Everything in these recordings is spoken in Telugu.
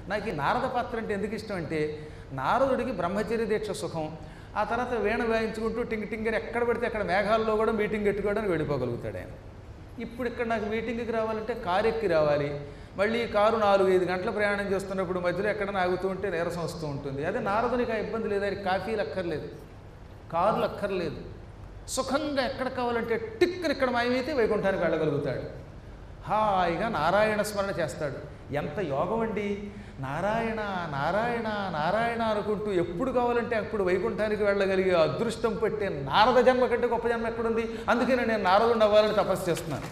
నాకు ఈ నారద పాత్ర అంటే ఎందుకు ఇష్టం అంటే నారదుడికి బ్రహ్మచర్య దీక్ష సుఖం ఆ తర్వాత వీణ వాయించుకుంటూ టింగ్ టింగర్ ఎక్కడ పడితే అక్కడ మేఘాల్లో కూడా మీటింగ్ పెట్టుకోవడానికి వెళ్ళిపోగలుగుతాడు ఆయన ఇప్పుడు ఇక్కడ నాకు మీటింగ్కి రావాలంటే కారు ఎక్కి రావాలి మళ్ళీ ఈ కారు నాలుగు ఐదు గంటల ప్రయాణం చేస్తున్నప్పుడు మధ్యలో ఎక్కడ ఆగుతూ ఉంటే నీరసం వస్తూ ఉంటుంది అదే నారదునికి ఆ ఇబ్బంది లేదు ఆయనకి కాఫీలు అక్కర్లేదు కార్లు అక్కర్లేదు సుఖంగా ఎక్కడ కావాలంటే టిక్కని ఇక్కడ మాయమైతే వైకుంఠానికి వెళ్ళగలుగుతాడు హాయిగా నారాయణ స్మరణ చేస్తాడు ఎంత యోగం అండి నారాయణ నారాయణ నారాయణ అనుకుంటూ ఎప్పుడు కావాలంటే అప్పుడు వైకుంఠానికి వెళ్ళగలిగే అదృష్టం పెట్టే నారద జన్మ కంటే గొప్ప జన్మ ఎక్కడుంది అందుకనే నేను నారదుడు అవ్వాలని తపస్సు చేస్తున్నాను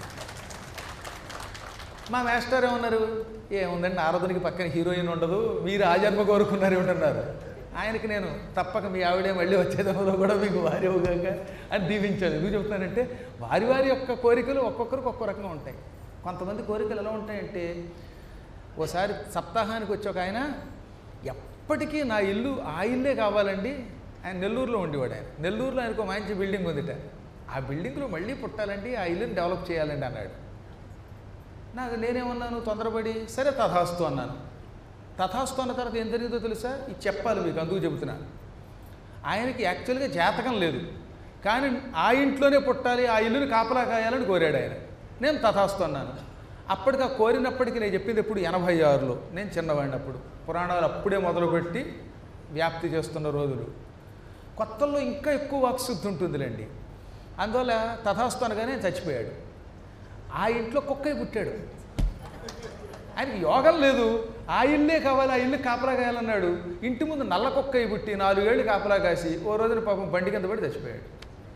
మా మాస్టర్ ఏమన్నారు ఏముందండి నారదునికి పక్కన హీరోయిన్ ఉండదు మీరు ఆ జన్మ కోరుకున్నారు ఏమిటన్నారు ఆయనకి నేను తప్పక మీ ఆవిడే మళ్ళీ వచ్చేదంలో కూడా మీకు వారి అవుగాక అని దీవించాను ఎందుకు చెప్తానంటే వారి వారి యొక్క కోరికలు ఒక్కొక్కరికి ఒక్కో రకంగా ఉంటాయి కొంతమంది కోరికలు ఎలా ఉంటాయంటే ఓసారి సప్తాహానికి వచ్చి ఒక ఆయన ఎప్పటికీ నా ఇల్లు ఆ ఇల్లే కావాలండి ఆయన నెల్లూరులో ఉండేవాడు ఆయన నెల్లూరులో ఆయనకు ఒక మంచి బిల్డింగ్ ఉందిట ఆ బిల్డింగ్లో మళ్ళీ పుట్టాలండి ఆ ఇల్లుని డెవలప్ చేయాలండి అన్నాడు నాకు నేనేమన్నాను తొందరపడి సరే తథాస్తు అన్నాను తథాస్తు అన్న తర్వాత ఏం జరిగిందో తెలుసా ఇది చెప్పాలి మీకు అందుకు చెబుతున్నాను ఆయనకి యాక్చువల్గా జాతకం లేదు కానీ ఆ ఇంట్లోనే పుట్టాలి ఆ ఇల్లుని కాపలా కాయాలని కోరాడు ఆయన నేను తథాస్తు అన్నాను అప్పటికి ఆ కోరినప్పటికీ నేను చెప్పింది ఎప్పుడు ఎనభై ఆరులో నేను చిన్నవాడిని అప్పుడు పురాణాలు అప్పుడే మొదలుపెట్టి వ్యాప్తి చేస్తున్న రోజులు కొత్తల్లో ఇంకా ఎక్కువ వాక్శుద్ధి ఉంటుందిలేండి అందువల్ల తథాస్తు అనగానే చచ్చిపోయాడు ఆ ఇంట్లో కుక్కయ్య పుట్టాడు ఆయనకి యోగం లేదు ఆ ఇల్లే కావాలి ఆ ఇల్లు కాపలా కాయాలన్నాడు ఇంటి ముందు నల్ల కుక్కయ్య పుట్టి నాలుగేళ్ళు కాపలా కాసి ఓ రోజున పాపం బండి కింద పడి చచ్చిపోయాడు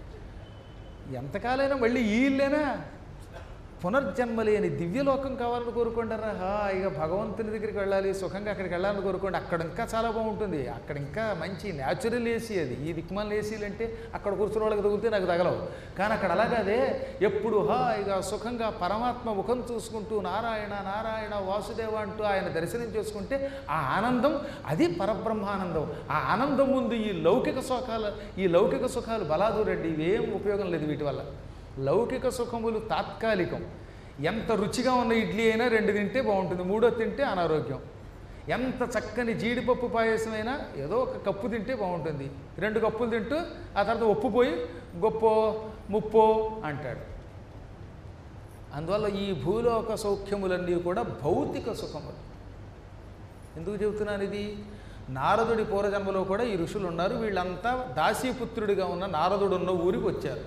ఎంతకాలైనా మళ్ళీ ఈ ఇల్లేనా పునర్జన్మ లేని దివ్యలోకం కావాలని కోరుకుంటారా హాయిగా భగవంతుని దగ్గరికి వెళ్ళాలి సుఖంగా అక్కడికి వెళ్ళాలని కోరుకోండి అక్కడ ఇంకా చాలా బాగుంటుంది అక్కడ ఇంకా మంచి న్యాచురల్ ఏసీ అది ఈ దిక్మాల ఏసీలు అంటే అక్కడ కూర్చున్న వాళ్ళకి తగిలితే నాకు తగలవు కానీ అక్కడ అలాగదే ఎప్పుడు హాయిగా సుఖంగా పరమాత్మ ముఖం చూసుకుంటూ నారాయణ నారాయణ వాసుదేవ అంటూ ఆయన దర్శనం చేసుకుంటే ఆ ఆనందం అది పరబ్రహ్మానందం ఆ ఆనందం ముందు ఈ లౌకిక సుఖాలు ఈ లౌకిక సుఖాలు బలాదూరండి ఇవేం ఉపయోగం లేదు వీటి వల్ల లౌకిక సుఖములు తాత్కాలికం ఎంత రుచిగా ఉన్న ఇడ్లీ అయినా రెండు తింటే బాగుంటుంది మూడో తింటే అనారోగ్యం ఎంత చక్కని జీడిపప్పు పాయసం అయినా ఏదో ఒక కప్పు తింటే బాగుంటుంది రెండు కప్పులు తింటూ ఆ తర్వాత ఒప్పుపోయి గొప్పో ముప్పో అంటాడు అందువల్ల ఈ భూలోక సౌఖ్యములన్నీ కూడా భౌతిక సుఖములు ఎందుకు చెబుతున్నాను ఇది నారదుడి పూర్వజన్మలో కూడా ఈ ఋషులు ఉన్నారు వీళ్ళంతా దాసీపుత్రుడిగా ఉన్న నారదుడు ఉన్న ఊరికి వచ్చారు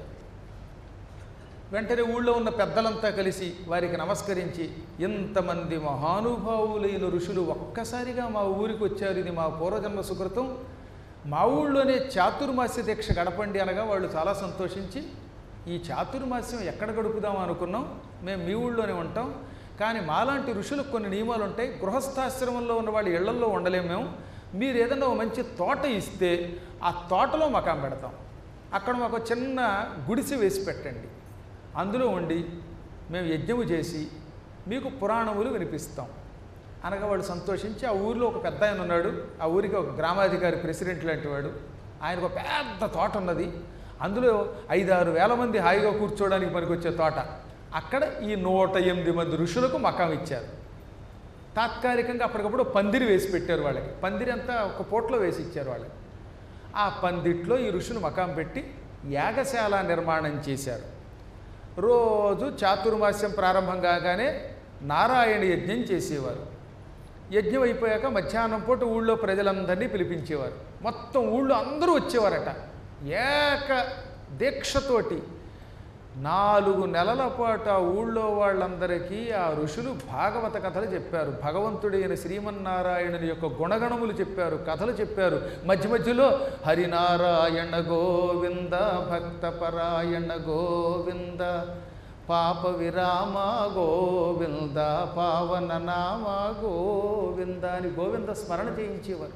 వెంటనే ఊళ్ళో ఉన్న పెద్దలంతా కలిసి వారికి నమస్కరించి ఇంతమంది మహానుభావులైన ఋషులు ఒక్కసారిగా మా ఊరికి వచ్చారు ఇది మా పూర్వజన్మ సుకృతం మా ఊళ్ళోనే చాతుర్మాస్య దీక్ష గడపండి అనగా వాళ్ళు చాలా సంతోషించి ఈ చాతుర్మాస్యం ఎక్కడ గడుపుదాం అనుకున్నాం మేము మీ ఊళ్ళోనే ఉంటాం కానీ మాలాంటి ఋషులకు కొన్ని నియమాలు ఉంటాయి గృహస్థాశ్రమంలో ఉన్న వాళ్ళ ఇళ్లల్లో ఉండలేము మేము మీరు ఏదైనా ఒక మంచి తోట ఇస్తే ఆ తోటలో మకాం పెడతాం అక్కడ మాకు ఒక చిన్న గుడిసె వేసి పెట్టండి అందులో ఉండి మేము యజ్ఞము చేసి మీకు పురాణములు వినిపిస్తాం అనగా వాళ్ళు సంతోషించి ఆ ఊరిలో ఒక పెద్ద ఆయన ఉన్నాడు ఆ ఊరికి ఒక గ్రామాధికారి ప్రెసిడెంట్ లాంటి వాడు ఆయనకు ఒక పెద్ద తోట ఉన్నది అందులో ఐదారు వేల మంది హాయిగా కూర్చోవడానికి పనికొచ్చే తోట అక్కడ ఈ నూట ఎనిమిది మంది ఋషులకు మకాం ఇచ్చారు తాత్కాలికంగా అప్పటికప్పుడు పందిరి వేసి పెట్టారు వాళ్ళకి పందిరి అంతా ఒక పోట్లో వేసి ఇచ్చారు వాళ్ళకి ఆ పందిట్లో ఈ ఋషులు మకాం పెట్టి యాగశాల నిర్మాణం చేశారు రోజు చాతుర్మాస్యం ప్రారంభం కాగానే నారాయణ యజ్ఞం చేసేవారు యజ్ఞం అయిపోయాక మధ్యాహ్నం పూట ఊళ్ళో ప్రజలందరినీ పిలిపించేవారు మొత్తం ఊళ్ళో అందరూ వచ్చేవారట ఏక దీక్షతోటి నాలుగు నెలల పాటు ఆ ఊళ్ళో వాళ్ళందరికీ ఆ ఋషులు భాగవత కథలు చెప్పారు భగవంతుడైన శ్రీమన్నారాయణుని యొక్క గుణగణములు చెప్పారు కథలు చెప్పారు మధ్య మధ్యలో హరినారాయణ గోవింద భక్తపరాయణ గోవింద పాప విరామ గోవింద పావన నామ గోవింద అని గోవింద స్మరణ చేయించేవారు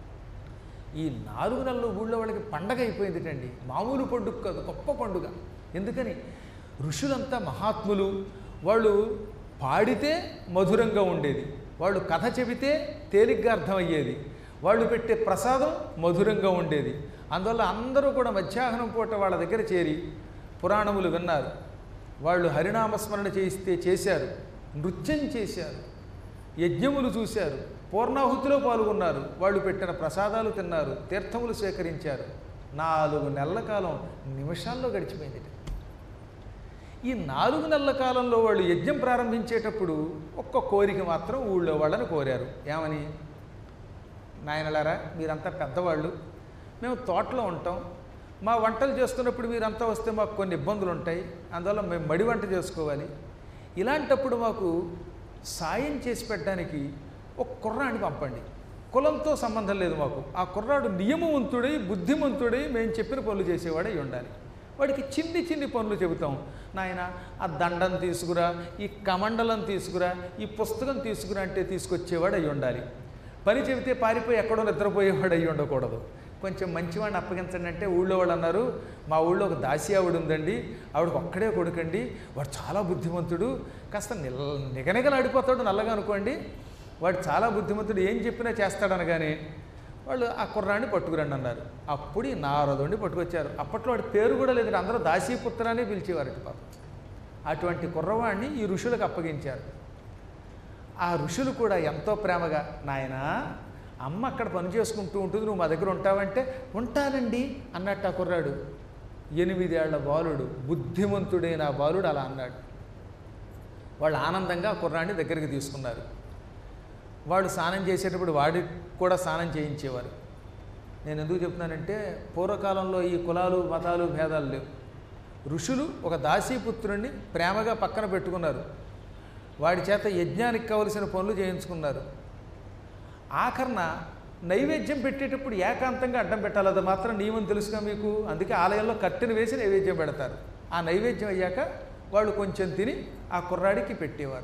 ఈ నాలుగు నెలలు ఊళ్ళో వాళ్ళకి పండగ అయిపోయిందిటండి మామూలు పండుగ కాదు గొప్ప పండుగ ఎందుకని ఋషులంతా మహాత్ములు వాళ్ళు పాడితే మధురంగా ఉండేది వాళ్ళు కథ చెబితే తేలిగ్గా అర్థమయ్యేది వాళ్ళు పెట్టే ప్రసాదం మధురంగా ఉండేది అందువల్ల అందరూ కూడా మధ్యాహ్నం పూట వాళ్ళ దగ్గర చేరి పురాణములు విన్నారు వాళ్ళు హరినామస్మరణ చేయిస్తే చేశారు నృత్యం చేశారు యజ్ఞములు చూశారు పూర్ణాహుతిలో పాల్గొన్నారు వాళ్ళు పెట్టిన ప్రసాదాలు తిన్నారు తీర్థములు స్వీకరించారు నాలుగు నెలల కాలం నిమిషాల్లో గడిచిపోయింది ఈ నాలుగు నెలల కాలంలో వాళ్ళు యజ్ఞం ప్రారంభించేటప్పుడు ఒక్క కోరిక మాత్రం ఊళ్ళో వాళ్ళని కోరారు ఏమని నాయనలారా మీరంతా పెద్దవాళ్ళు మేము తోటలో ఉంటాం మా వంటలు చేస్తున్నప్పుడు మీరంతా వస్తే మాకు కొన్ని ఇబ్బందులు ఉంటాయి అందువల్ల మేము మడి వంట చేసుకోవాలి ఇలాంటప్పుడు మాకు సాయం చేసి పెట్టడానికి ఒక కుర్రాడిని పంపండి కులంతో సంబంధం లేదు మాకు ఆ కుర్రాడు నియమవంతుడై బుద్ధిమంతుడై మేము చెప్పిన పనులు చేసేవాడై ఉండాలి వాడికి చిన్ని చిన్ని పనులు చెబుతాం నాయన ఆ దండం తీసుకురా ఈ కమండలం తీసుకురా ఈ పుస్తకం తీసుకురా అంటే తీసుకొచ్చేవాడు అయి ఉండాలి పని చెబితే పారిపోయి ఎక్కడో నిద్రపోయేవాడు అయి ఉండకూడదు కొంచెం మంచివాడిని అప్పగించండి అంటే ఊళ్ళో వాళ్ళు అన్నారు మా ఊళ్ళో ఒక దాసి ఆవిడ ఉందండి ఆవిడకి ఒక్కడే కొడుకండి వాడు చాలా బుద్ధిమంతుడు కాస్త నిల్ నిగనిగలాడిపోతాడు నల్లగా అనుకోండి వాడు చాలా బుద్ధిమంతుడు ఏం చెప్పినా చేస్తాడనగానే వాళ్ళు ఆ కుర్రాన్ని పట్టుకురండి అన్నారు అప్పుడు ఈ నారదుడిని పట్టుకొచ్చారు అప్పట్లో వాడి పేరు కూడా లేదు అందరూ దాసీపుత్ర అని పిలిచేవారు పాపం అటువంటి కుర్రవాడిని ఈ ఋషులకు అప్పగించారు ఆ ఋషులు కూడా ఎంతో ప్రేమగా నాయన అమ్మ అక్కడ పని చేసుకుంటూ ఉంటుంది నువ్వు మా దగ్గర ఉంటావంటే ఉంటానండి అన్నట్టు ఆ కుర్రాడు ఎనిమిదేళ్ల బాలుడు బుద్ధిమంతుడైన ఆ బాలుడు అలా అన్నాడు వాళ్ళు ఆనందంగా ఆ కుర్రాన్ని దగ్గరికి తీసుకున్నారు వాడు స్నానం చేసేటప్పుడు వాడికి కూడా స్నానం చేయించేవారు నేను ఎందుకు చెప్తున్నానంటే పూర్వకాలంలో ఈ కులాలు మతాలు భేదాలు లేవు ఋషులు ఒక దాసీపుత్రుణ్ణి ప్రేమగా పక్కన పెట్టుకున్నారు వాడి చేత యజ్ఞానికి కావలసిన పనులు చేయించుకున్నారు ఆఖరణ నైవేద్యం పెట్టేటప్పుడు ఏకాంతంగా అడ్డం పెట్టాలి అది మాత్రం నియమం తెలుసుగా మీకు అందుకే ఆలయంలో కట్టెను వేసి నైవేద్యం పెడతారు ఆ నైవేద్యం అయ్యాక వాళ్ళు కొంచెం తిని ఆ కుర్రాడికి పెట్టేవారు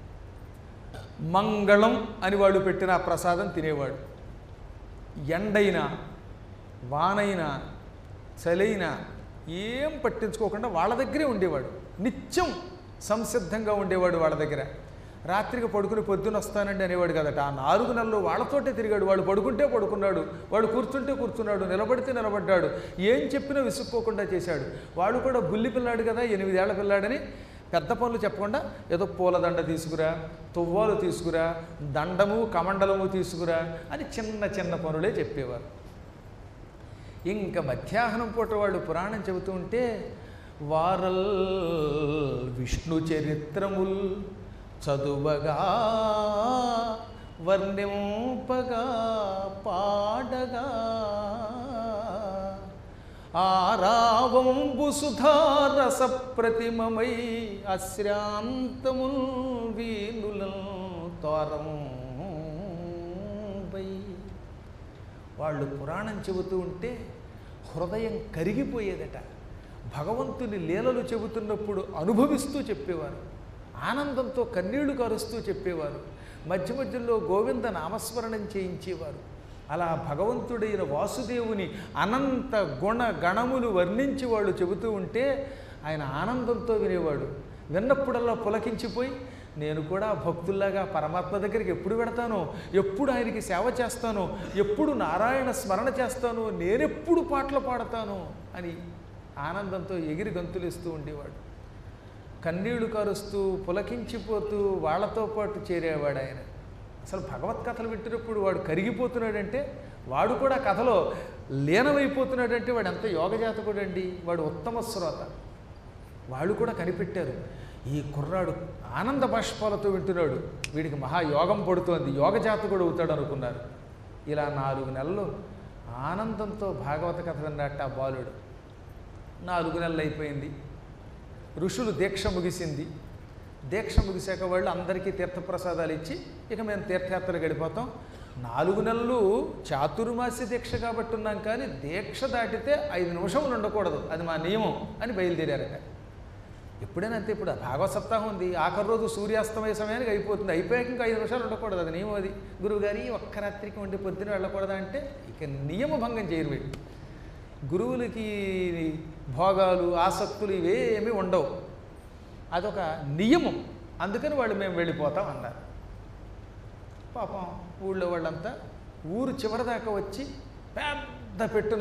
మంగళం అని వాళ్ళు పెట్టిన ఆ ప్రసాదం తినేవాడు ఎండైనా వానైనా చలైనా ఏం పట్టించుకోకుండా వాళ్ళ దగ్గరే ఉండేవాడు నిత్యం సంసిద్ధంగా ఉండేవాడు వాళ్ళ దగ్గర రాత్రికి పడుకుని పొద్దున వస్తానండి అనేవాడు కదట ఆ నాలుగు నెలలు వాళ్ళతోటే తిరిగాడు వాడు పడుకుంటే పడుకున్నాడు వాడు కూర్చుంటే కూర్చున్నాడు నిలబడితే నిలబడ్డాడు ఏం చెప్పినా విసుక్కోకుండా చేశాడు వాడు కూడా బుల్లి పిల్లాడు కదా ఎనిమిదేళ్ల పిల్లాడని పెద్ద పనులు చెప్పకుండా ఏదో పూలదండ తీసుకురా తువ్వాలు తీసుకురా దండము కమండలము తీసుకురా అని చిన్న చిన్న పనులే చెప్పేవారు ఇంకా మధ్యాహ్నం పూట వాళ్ళు పురాణం చెబుతూ ఉంటే వారల్ విష్ణు చరిత్రముల్ చదువగా వర్ణింపగా పాడగా ఆరావంబు సుధారస ప్రతిమమై అశ్రాంతముల్ వీనులం తోరం వాళ్ళు పురాణం చెబుతూ ఉంటే హృదయం కరిగిపోయేదట భగవంతుని లీలలు చెబుతున్నప్పుడు అనుభవిస్తూ చెప్పేవారు ఆనందంతో కన్నీళ్లు కరుస్తూ చెప్పేవారు మధ్య మధ్యలో గోవింద నామస్మరణం చేయించేవారు అలా భగవంతుడైన వాసుదేవుని అనంత గుణ గణములు వర్ణించి వాళ్ళు చెబుతూ ఉంటే ఆయన ఆనందంతో వినేవాడు విన్నప్పుడల్లా పులకించిపోయి నేను కూడా భక్తుల్లాగా పరమాత్మ దగ్గరికి ఎప్పుడు పెడతానో ఎప్పుడు ఆయనకి సేవ చేస్తానో ఎప్పుడు నారాయణ స్మరణ చేస్తానో నేనెప్పుడు పాటలు పాడతానో అని ఆనందంతో ఎగిరి గంతులేస్తూ ఉండేవాడు కన్నీళ్లు కరుస్తూ పులకించిపోతూ వాళ్ళతో పాటు చేరేవాడు ఆయన అసలు భగవత్ కథలు వింటున్నప్పుడు వాడు కరిగిపోతున్నాడంటే వాడు కూడా కథలో లీనమైపోతున్నాడంటే వాడు ఎంత యోగజాతకుడండి వాడు ఉత్తమ శ్రోత వాళ్ళు కూడా కనిపెట్టారు ఈ కుర్రాడు ఆనంద బాష్పాలతో వింటున్నాడు వీడికి మహాయోగం పడుతోంది యోగజాతకుడు అవుతాడు అనుకున్నారు ఇలా నాలుగు నెలలు ఆనందంతో భాగవత కథ విన్నట్టు ఆ బాలుడు నాలుగు నెలలు అయిపోయింది ఋషులు దీక్ష ముగిసింది దీక్ష ముగిసాక వాళ్ళు అందరికీ తీర్థప్రసాదాలు ఇచ్చి ఇక మేము తీర్థయాత్ర గడిపోతాం నాలుగు నెలలు చాతుర్మాస్య దీక్ష కాబట్టి ఉన్నాం కానీ దీక్ష దాటితే ఐదు నిమిషములు ఉండకూడదు అది మా నియమం అని బయలుదేరారట ఎప్పుడైనా అంతే ఇప్పుడు భాగవత సప్తాహం ఉంది ఆఖరి రోజు సూర్యాస్తమయ సమయానికి అయిపోతుంది అయిపోయాక ఇంకా ఐదు నిమిషాలు ఉండకూడదు అది నియమం అది గురువుగారి ఒక్క రాత్రికి ఉండి పొద్దున వెళ్ళకూడదా అంటే ఇక నియమ భంగం చేయరు వీళ్ళు గురువులకి భోగాలు ఆసక్తులు ఇవేమీ ఉండవు అదొక నియమం అందుకని వాళ్ళు మేము వెళ్ళిపోతాం అన్నారు పాపం ఊళ్ళో వాళ్ళంతా ఊరు చివరిదాకా వచ్చి పెద్ద పెట్టున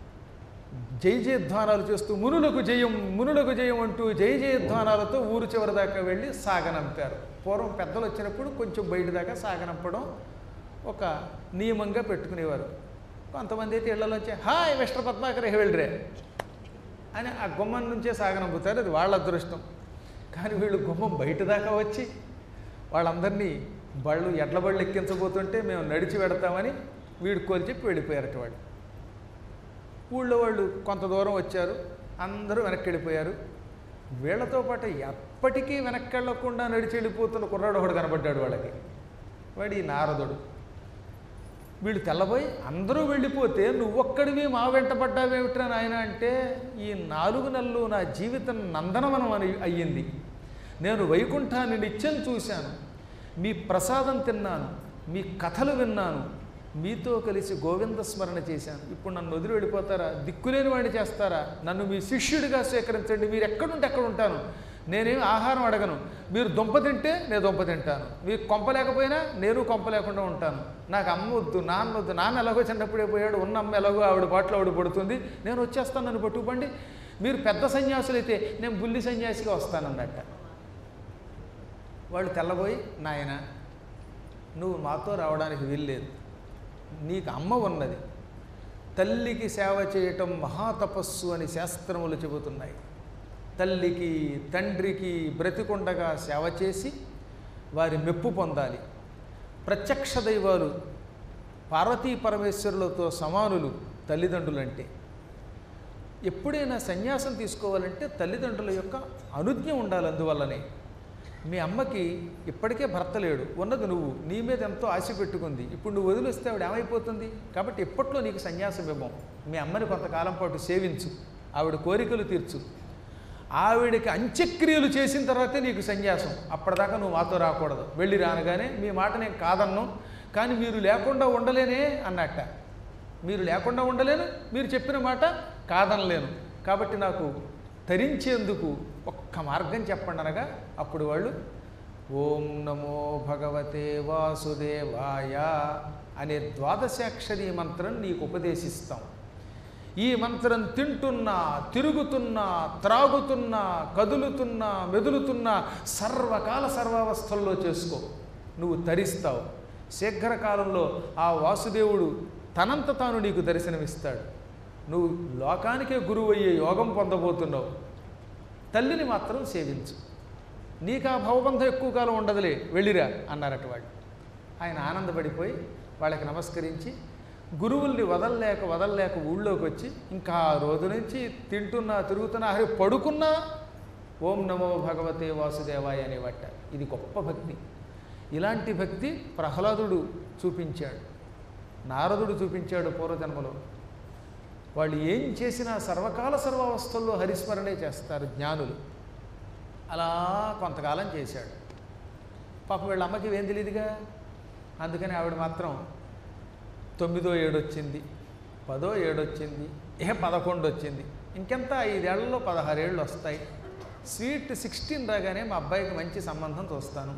జై జయధ్వానాలు చేస్తూ మునులకు జయం మునులకు జయం అంటూ జై జయధ్వానాలతో ఊరు చివరి దాకా వెళ్ళి సాగనంపారు పూర్వం పెద్దలు వచ్చినప్పుడు కొంచెం బయట దాకా సాగనంపడం ఒక నియమంగా పెట్టుకునేవారు కొంతమంది అయితే ఇళ్లలోంచి హాయ్ మిస్టర్ పద్మాకర్ వెళ్ళరే అని ఆ గుమ్మం నుంచే సాగనంపుతారు అది వాళ్ళ అదృష్టం కానీ వీళ్ళు గుమ్మం బయట దాకా వచ్చి వాళ్ళందరినీ బళ్ళు ఎడ్ల బళ్ళు ఎక్కించబోతుంటే మేము నడిచి పెడతామని వీడు కోరి చెప్పి వెళ్ళిపోయారట వాడు ఊళ్ళో వాళ్ళు కొంత దూరం వచ్చారు అందరూ వెనక్కి వెళ్ళిపోయారు వీళ్ళతో పాటు ఎప్పటికీ వెనక్కి వెళ్ళకుండా నడిచి వెళ్ళిపోతున్న కుర్రాడు ఒకడు కనబడ్డాడు వాళ్ళకి వాడు ఈ నారదుడు వీళ్ళు తెల్లబోయి అందరూ వెళ్ళిపోతే నువ్వొక్కడివి మా వెంట పడ్డావేమిట్రా నాయన అంటే ఈ నాలుగు నెలలు నా జీవితం నందనవనం అని అయ్యింది నేను వైకుంఠాన్ని నిత్యం చూశాను మీ ప్రసాదం తిన్నాను మీ కథలు విన్నాను మీతో కలిసి గోవింద స్మరణ చేశాను ఇప్పుడు నన్ను వదిలి వెళ్ళిపోతారా దిక్కులేని వాడిని చేస్తారా నన్ను మీ శిష్యుడిగా స్వీకరించండి మీరు ఎక్కడుంటే ఎక్కడ ఉంటాను నేనేం ఆహారం అడగను మీరు దుంప తింటే నేను దుంప తింటాను మీకు కొంప లేకపోయినా నేను కొంప లేకుండా ఉంటాను నాకు అమ్మ వద్దు నాన్న వద్దు నాన్న ఎలాగో చిన్నప్పుడే పోయాడు ఉన్న అమ్మ ఎలాగో ఆవిడ పాటలో ఆవిడ పడుతుంది నేను వచ్చేస్తాను నన్ను పట్టుకుపండి మీరు పెద్ద సన్యాసులైతే నేను బుల్లి సన్యాసిగా వస్తానన్నట్ట వాళ్ళు తెల్లబోయి నాయన నువ్వు మాతో రావడానికి వీల్లేదు నీకు అమ్మ ఉన్నది తల్లికి సేవ చేయటం మహాతపస్సు అని శాస్త్రములు చెబుతున్నాయి తల్లికి తండ్రికి బ్రతికుండగా సేవ చేసి వారి మెప్పు పొందాలి ప్రత్యక్ష దైవాలు పార్వతీ పరమేశ్వరులతో సమానులు తల్లిదండ్రులంటే ఎప్పుడైనా సన్యాసం తీసుకోవాలంటే తల్లిదండ్రుల యొక్క అనుజ్ఞ ఉండాలి అందువల్లనే మీ అమ్మకి ఇప్పటికే భర్త లేడు ఉన్నది నువ్వు నీ మీద ఎంతో ఆశ పెట్టుకుంది ఇప్పుడు నువ్వు వదిలిస్తే ఆవిడ ఏమైపోతుంది కాబట్టి ఎప్పట్లో నీకు సన్యాసం ఇవ్వం మీ అమ్మని కొంతకాలం పాటు సేవించు ఆవిడ కోరికలు తీర్చు ఆవిడకి అంత్యక్రియలు చేసిన తర్వాతే నీకు సన్యాసం అప్పటిదాకా నువ్వు మాతో రాకూడదు వెళ్ళి రానగానే మీ మాట నేను కాదన్ను కానీ మీరు లేకుండా ఉండలేనే అన్నట్ట మీరు లేకుండా ఉండలేను మీరు చెప్పిన మాట కాదనలేను కాబట్టి నాకు తరించేందుకు ఒక్క మార్గం చెప్పండి అనగా అప్పుడు వాళ్ళు ఓం నమో భగవతే వాసుదేవాయ అనే ద్వాదశాక్షరి మంత్రం నీకు ఉపదేశిస్తాం ఈ మంత్రం తింటున్నా తిరుగుతున్నా త్రాగుతున్నా కదులుతున్నా మెదులుతున్నా సర్వకాల సర్వావస్థల్లో చేసుకో నువ్వు తరిస్తావు శీఘ్రకాలంలో ఆ వాసుదేవుడు తనంత తాను నీకు దర్శనమిస్తాడు నువ్వు లోకానికే గురువు అయ్యే యోగం పొందబోతున్నావు తల్లిని మాత్రం సేవించు నీకు ఆ భవబంధం ఎక్కువ కాలం ఉండదులే వెళ్ళిరా అన్నారట వాడు ఆయన ఆనందపడిపోయి వాళ్ళకి నమస్కరించి గురువుల్ని వదలలేక వదలలేక ఊళ్ళోకి వచ్చి ఇంకా ఆ రోజు నుంచి తింటున్నా తిరుగుతున్నా హరి పడుకున్నా ఓం నమో భగవతే వాసుదేవాయ అనేవట ఇది గొప్ప భక్తి ఇలాంటి భక్తి ప్రహ్లాదుడు చూపించాడు నారదుడు చూపించాడు పూర్వజన్మలో వాళ్ళు ఏం చేసినా సర్వకాల సర్వావస్థల్లో హరిస్మరణే చేస్తారు జ్ఞానులు అలా కొంతకాలం చేశాడు పాపం వీళ్ళ అమ్మకి ఏం తెలియదుగా అందుకని ఆవిడ మాత్రం తొమ్మిదో ఏడు వచ్చింది పదో ఏడు వచ్చింది ఏ పదకొండు వచ్చింది ఇంకెంత ఐదేళ్లలో పదహారేళ్ళు వస్తాయి స్వీట్ సిక్స్టీన్ రాగానే మా అబ్బాయికి మంచి సంబంధం చూస్తాను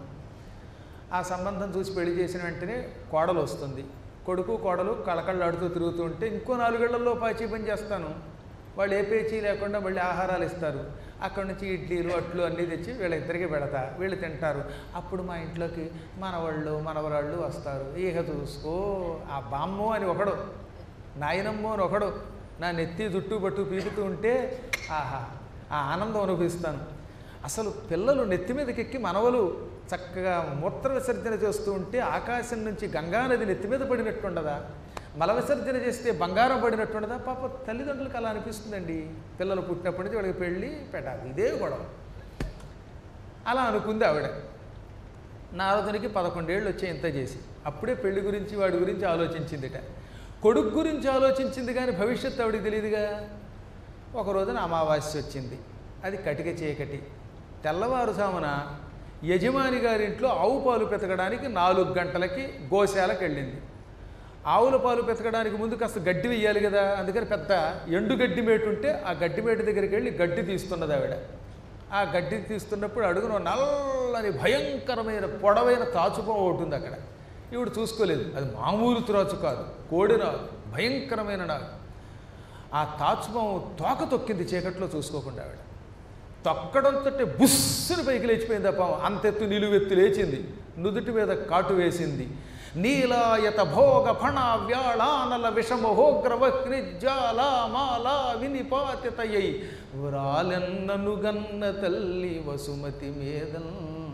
ఆ సంబంధం చూసి పెళ్లి చేసిన వెంటనే కోడలు వస్తుంది కొడుకు కోడలు కళకళ్ళాడుతూ తిరుగుతూ ఉంటే ఇంకో నాలుగేళ్లలో పాచి పని చేస్తాను వాళ్ళు ఏ పేచీ లేకుండా మళ్ళీ ఆహారాలు ఇస్తారు అక్కడ నుంచి ఇడ్లీలు అట్లు అన్నీ తెచ్చి వీళ్ళిద్దరికి పెడతా వీళ్ళు తింటారు అప్పుడు మా ఇంట్లోకి మనవాళ్ళు మనవరాళ్ళు వస్తారు ఇక చూసుకో ఆ బామ్మో అని ఒకడు నాయనమ్మో అని ఒకడు నా నెత్తి జుట్టు పట్టు పీకుతూ ఉంటే ఆహా ఆ ఆనందం అనుభవిస్తాను అసలు పిల్లలు నెత్తి మీదకి ఎక్కి మనవలు చక్కగా మూత్ర విసర్జన చేస్తూ ఉంటే ఆకాశం నుంచి గంగానది నెత్తి మీద పడినట్టుండదా మల విసర్జన చేస్తే బంగారం పడినట్టుండదా పాప తల్లిదండ్రులకు అలా అనిపిస్తుందండి పిల్లలు పుట్టినప్పటి నుంచి వాళ్ళకి పెళ్ళి పెట్టాలి ఇదే గొడవ అలా అనుకుంది ఆవిడ నారదునికి పదకొండేళ్ళు వచ్చే ఇంత చేసి అప్పుడే పెళ్లి గురించి వాడి గురించి ఆలోచించిందిట కొడుకు గురించి ఆలోచించింది కానీ భవిష్యత్తు ఆవిడికి తెలియదుగా ఒక రోజున అమావాస్య వచ్చింది అది కటిక చీకటి తెల్లవారుజామున యజమాని గారింట్లో ఆవు పాలు పెతకడానికి నాలుగు గంటలకి గోశాలకు వెళ్ళింది ఆవుల పాలు పెతకడానికి ముందు కాస్త గడ్డి వెయ్యాలి కదా అందుకని పెద్ద ఎండు గడ్డి మేటు ఉంటే ఆ గడ్డి మేటు దగ్గరికి వెళ్ళి గడ్డి తీస్తున్నది ఆవిడ ఆ గడ్డి తీస్తున్నప్పుడు అడుగున నల్లని భయంకరమైన పొడవైన తాచుపం ఒకటి ఉంది అక్కడ ఈవిడ చూసుకోలేదు అది మామూలు త్రాచు కాదు కోడి నాగు భయంకరమైన నాగు ఆ తాచుపాము తోక తొక్కింది చీకట్లో చూసుకోకుండా ఆవిడ తొక్కడంతో బుస్సుని పైకి లేచిపోయింది ఆ పాము అంతెత్తు నిలువెత్తు లేచింది నుదుటి మీద కాటు వేసింది నీలాయత భోగ ఫణ వ్యాళానల విషమహోగ్రవహ్ని జ్వాలా మాలా వినిపాతితయై వ్రాలెన్నను గన్న తల్లి వసుమతి మేదన్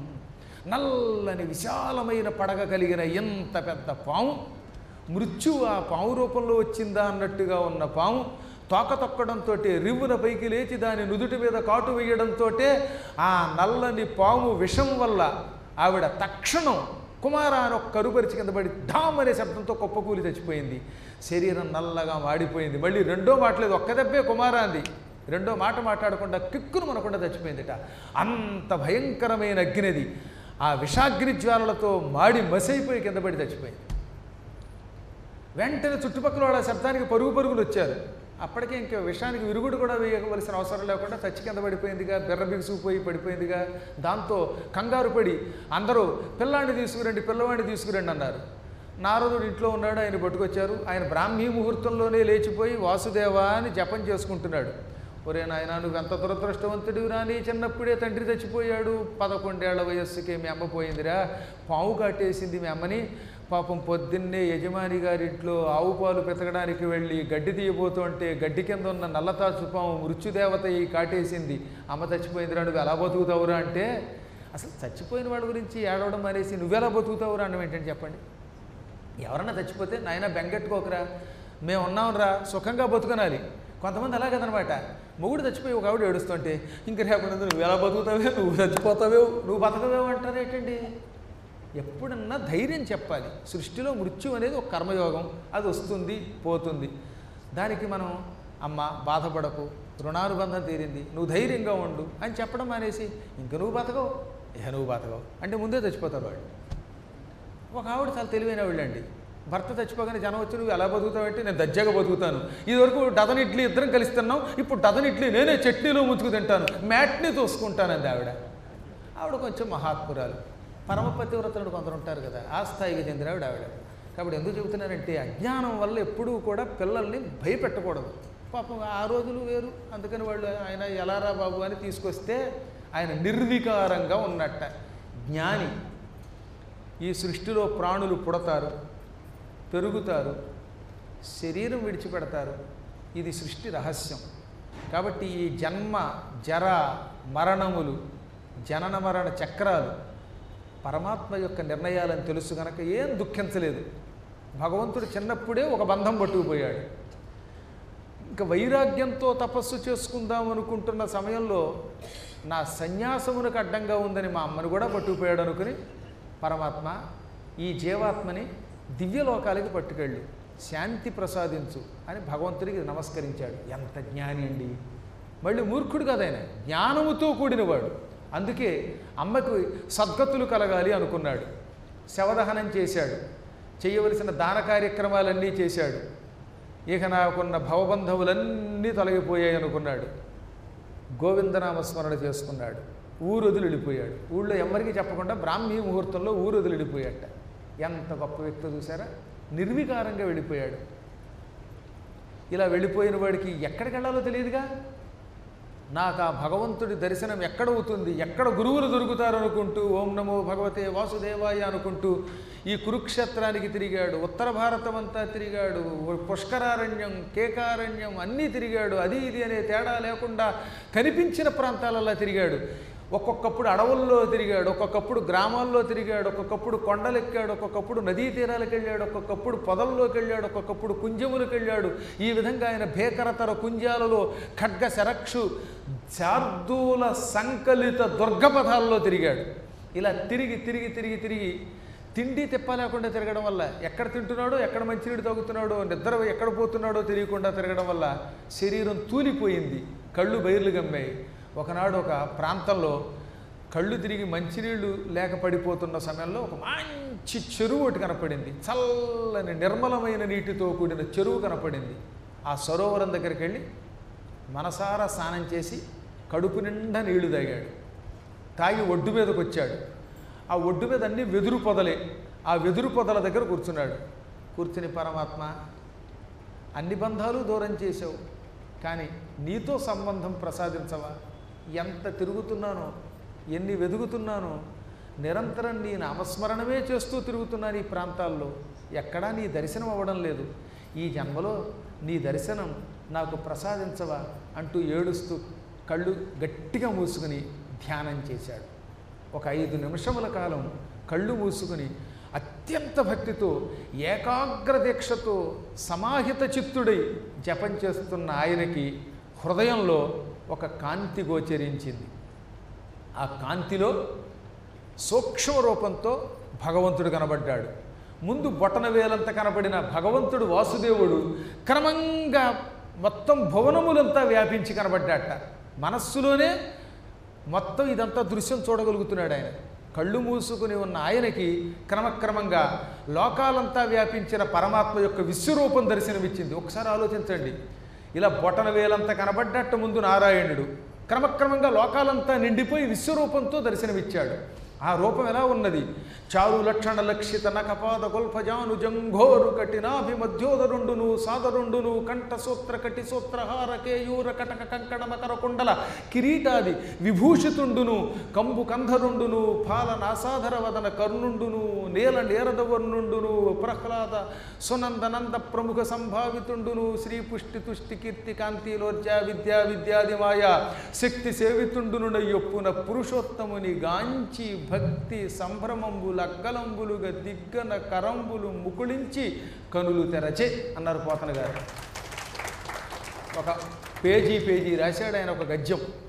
నల్లని విశాలమైన పడగ కలిగిన ఎంత పెద్ద పాము మృత్యువు ఆ పాము రూపంలో వచ్చిందా అన్నట్టుగా ఉన్న పాము తోక తొక్కడంతో రివ్వున పైకి లేచి దాని నుదుటి మీద కాటు వేయడంతో ఆ నల్లని పాము విషం వల్ల ఆవిడ తక్షణం కుమార అని ఒక కరుపరిచి కింద పడి ఢామ్ అనే శబ్దంతో కుప్పకూలి చచ్చిపోయింది శరీరం నల్లగా మాడిపోయింది మళ్ళీ రెండో మాటలేదు ఒక్క దెబ్బే కుమార అంది రెండో మాట మాట్లాడకుండా కిక్కును మనకుండా చచ్చిపోయిందిట అంత భయంకరమైన అగ్నిది ఆ విషాగ్ని జ్వాలలతో మాడి మసైపోయి కింద పడి చచ్చిపోయింది వెంటనే చుట్టుపక్కల వాళ్ళ శబ్దానికి పరుగు పరుగులు వచ్చారు అప్పటికే ఇంకా విషానికి విరుగుడు కూడా వేయవలసిన అవసరం లేకుండా చచ్చి కింద పడిపోయిందిగా బెర్ర బిగుసుకుపోయి పడిపోయిందిగా దాంతో కంగారు పడి అందరూ పిల్లాడిని తీసుకురండి పిల్లవాడిని తీసుకురండి అన్నారు నారదుడు ఇంట్లో ఉన్నాడు ఆయన పట్టుకొచ్చారు ఆయన బ్రాహ్మీ ముహూర్తంలోనే లేచిపోయి వాసుదేవా అని జపం చేసుకుంటున్నాడు ఒరే నాయన నువ్వు ఎంత దురదృష్టవంతుడివి రాని చిన్నప్పుడే తండ్రి చచ్చిపోయాడు పదకొండేళ్ల వయస్సుకే మీ అమ్మ పోయిందిరా పాము కాటేసింది మీ అమ్మని పాపం పొద్దున్నే యజమాని గారింట్లో ఆవు పాలు పెతకడానికి వెళ్ళి గడ్డి తీయబోతుంటే గడ్డి కింద ఉన్న నల్లతాచు పాము మృత్యుదేవత ఈ కాటేసింది అమ్మ చచ్చిపోయిందిరా నువ్వు ఎలా బతుకుతావురా అంటే అసలు చచ్చిపోయిన వాళ్ళ గురించి ఏడవడం అనేసి నువ్వెలా బతుకుతావురా అన్నం ఏంటంటే చెప్పండి ఎవరన్నా చచ్చిపోతే నాయన బెంగెట్టుకోకరా మేము ఉన్నాంరా సుఖంగా బతుకనాలి కొంతమంది అలా కదనమాట మొగుడు చచ్చిపోయి ఒక ఆవిడ ఏడుస్తుంటే ఇంక రేపటి నువ్వు ఎలా బతుకుతావే నువ్వు చచ్చిపోతావే నువ్వు బతకవేవు అంటారు ఏంటండి ఎప్పుడన్నా ధైర్యం చెప్పాలి సృష్టిలో మృత్యు అనేది ఒక కర్మయోగం అది వస్తుంది పోతుంది దానికి మనం అమ్మ బాధపడకు రుణానుబంధం తీరింది నువ్వు ధైర్యంగా ఉండు అని చెప్పడం మానేసి ఇంక నువ్వు బతకవు ఇహ నువ్వు బతకవు అంటే ముందే చచ్చిపోతారు వాళ్ళు ఒక ఆవిడ చాలా తెలివైన వాళ్ళండి భర్త చచ్చిపోగానే జనం వచ్చి నువ్వు ఎలా బతుకుతావంటే నేను దజ్జాగా బతుకుతాను ఇదివరకు డజన్ ఇడ్లీ ఇద్దరం కలిస్తున్నాం ఇప్పుడు డజన్ ఇడ్లీ నేనే చట్నీలో ముంచుకు తింటాను మ్యాట్ని తోసుకుంటానంది ఆవిడ ఆవిడ కొంచెం మహాత్మురాలు పరమపతివ్రతలు కొందరు ఉంటారు కదా ఆ స్థాయికి చెందిన ఆవిడ ఆవిడ కాబట్టి ఎందుకు చెబుతున్నానంటే అజ్ఞానం వల్ల ఎప్పుడూ కూడా పిల్లల్ని భయపెట్టకూడదు పాపం ఆ రోజులు వేరు అందుకని వాళ్ళు ఆయన ఎలారా బాబు అని తీసుకొస్తే ఆయన నిర్వికారంగా ఉన్నట్ట జ్ఞాని ఈ సృష్టిలో ప్రాణులు పుడతారు పెరుగుతారు శరీరం విడిచిపెడతారు ఇది సృష్టి రహస్యం కాబట్టి ఈ జన్మ జర మరణములు జనన మరణ చక్రాలు పరమాత్మ యొక్క నిర్ణయాలని తెలుసు కనుక ఏం దుఃఖించలేదు భగవంతుడు చిన్నప్పుడే ఒక బంధం పట్టుకుపోయాడు ఇంకా వైరాగ్యంతో తపస్సు చేసుకుందాం అనుకుంటున్న సమయంలో నా సన్యాసమునకు అడ్డంగా ఉందని మా అమ్మని కూడా పట్టుకుపోయాడు అనుకుని పరమాత్మ ఈ జీవాత్మని దివ్యలోకాలకి పట్టుకెళ్ళు శాంతి ప్రసాదించు అని భగవంతుడికి నమస్కరించాడు ఎంత జ్ఞాని అండి మళ్ళీ మూర్ఖుడు కదా ఆయన జ్ఞానముతో కూడినవాడు అందుకే అమ్మకు సద్గతులు కలగాలి అనుకున్నాడు శవదహనం చేశాడు చేయవలసిన దాన కార్యక్రమాలన్నీ చేశాడు ఇక నాకున్న భవబంధములన్నీ తొలగిపోయాయి అనుకున్నాడు గోవిందనామస్మరణ చేసుకున్నాడు ఊరు వదిలి వెళ్ళిపోయాడు ఊళ్ళో ఎవరికి చెప్పకుండా బ్రాహ్మీ ముహూర్తంలో ఊరు వదిలి వెళ్ళిపోయాట ఎంత గొప్ప వ్యక్తి చూసారా నిర్వికారంగా వెళ్ళిపోయాడు ఇలా వెళ్ళిపోయిన వాడికి ఎక్కడికి వెళ్ళాలో తెలియదుగా నాకు ఆ భగవంతుడి దర్శనం ఎక్కడవుతుంది ఎక్కడ గురువులు దొరుకుతారు అనుకుంటూ ఓం నమో భగవతే వాసుదేవాయ అనుకుంటూ ఈ కురుక్షేత్రానికి తిరిగాడు ఉత్తర భారతం అంతా తిరిగాడు పుష్కరారణ్యం కేకారణ్యం అన్నీ తిరిగాడు అది ఇది అనే తేడా లేకుండా కనిపించిన ప్రాంతాలల్లో తిరిగాడు ఒక్కొక్కప్పుడు అడవుల్లో తిరిగాడు ఒక్కొక్కప్పుడు గ్రామాల్లో తిరిగాడు ఒక్కొక్కప్పుడు కొండలెక్కాడు ఒక్కొక్కప్పుడు నదీ తీరాలకు వెళ్ళాడు ఒక్కొక్కప్పుడు పొదల్లోకి వెళ్ళాడు ఒక్కొక్కప్పుడు కుంజములకు వెళ్ళాడు ఈ విధంగా ఆయన భేకరతర కుంజాలలో ఖడ్గ శరక్షు శార్దూల సంకలిత దుర్గపథాల్లో తిరిగాడు ఇలా తిరిగి తిరిగి తిరిగి తిరిగి తిండి తిప్ప లేకుండా తిరగడం వల్ల ఎక్కడ తింటున్నాడో ఎక్కడ మంచినీడు తాగుతున్నాడో నిద్ర ఎక్కడ పోతున్నాడో తెలియకుండా తిరగడం వల్ల శరీరం తూలిపోయింది కళ్ళు బయర్లు గమ్మాయి ఒకనాడు ఒక ప్రాంతంలో కళ్ళు తిరిగి మంచినీళ్లు లేక పడిపోతున్న సమయంలో ఒక మంచి చెరువు ఒకటి కనపడింది చల్లని నిర్మలమైన నీటితో కూడిన చెరువు కనపడింది ఆ సరోవరం దగ్గరికి వెళ్ళి మనసారా స్నానం చేసి కడుపు నిండా నీళ్లు తాగాడు తాగి ఒడ్డు మీదకి వచ్చాడు ఆ ఒడ్డు మీద అన్ని వెదురు పొదలే ఆ వెదురు పొదల దగ్గర కూర్చున్నాడు కూర్చుని పరమాత్మ అన్ని బంధాలు దూరం చేసావు కానీ నీతో సంబంధం ప్రసాదించవా ఎంత తిరుగుతున్నానో ఎన్ని వెతుకుతున్నానో నిరంతరం నీ నామస్మరణమే చేస్తూ తిరుగుతున్నాను ఈ ప్రాంతాల్లో ఎక్కడా నీ దర్శనం అవ్వడం లేదు ఈ జన్మలో నీ దర్శనం నాకు ప్రసాదించవా అంటూ ఏడుస్తూ కళ్ళు గట్టిగా మూసుకుని ధ్యానం చేశాడు ఒక ఐదు నిమిషముల కాలం కళ్ళు మూసుకుని అత్యంత భక్తితో ఏకాగ్ర దీక్షతో సమాహిత చిత్తుడై జపం చేస్తున్న ఆయనకి హృదయంలో ఒక కాంతి గోచరించింది ఆ కాంతిలో సూక్ష్మ రూపంతో భగవంతుడు కనబడ్డాడు ముందు బొటన వేలంత కనబడిన భగవంతుడు వాసుదేవుడు క్రమంగా మొత్తం భువనములంతా వ్యాపించి కనబడ్డాట మనస్సులోనే మొత్తం ఇదంతా దృశ్యం చూడగలుగుతున్నాడు ఆయన కళ్ళు మూసుకుని ఉన్న ఆయనకి క్రమక్రమంగా లోకాలంతా వ్యాపించిన పరమాత్మ యొక్క విశ్వరూపం దర్శనమిచ్చింది ఒకసారి ఆలోచించండి ఇలా బొటన వేలంతా కనబడ్డట్టు ముందు నారాయణుడు క్రమక్రమంగా లోకాలంతా నిండిపోయి విశ్వరూపంతో దర్శనమిచ్చాడు ఆ రూపం ఎలా ఉన్నది చారు లక్షణ లక్షిత నకపాద గొల్ఫజాను జంఘోరు కఠినాభిమధ్యోదరుండును సాదరుండును కంఠ సూత్ర కటి సూత్రహార కేయూర కటక కంకణ మకర కుండల కిరీటాది విభూషితుండును కంబు కంధరుండును పాల నాసాధర వదన కర్ణుండును నేల నేరదవర్ణుండును ప్రహ్లాద సునందనంద ప్రముఖ సంభావితుండును శ్రీ పుష్టి తుష్టి కీర్తి కాంతిలోర్జ విద్యా విద్యాది మాయ శక్తి సేవితుండును నయ్యొప్పున పురుషోత్తముని గాంచి భక్తి సంభ్రమంబులు అగ్గలంబులుగా దిగ్గన కరంబులు ముకుళించి కనులు తెరచే అన్నారు పోతన గారు ఒక పేజీ పేజీ రాశాడు ఆయన ఒక గద్యం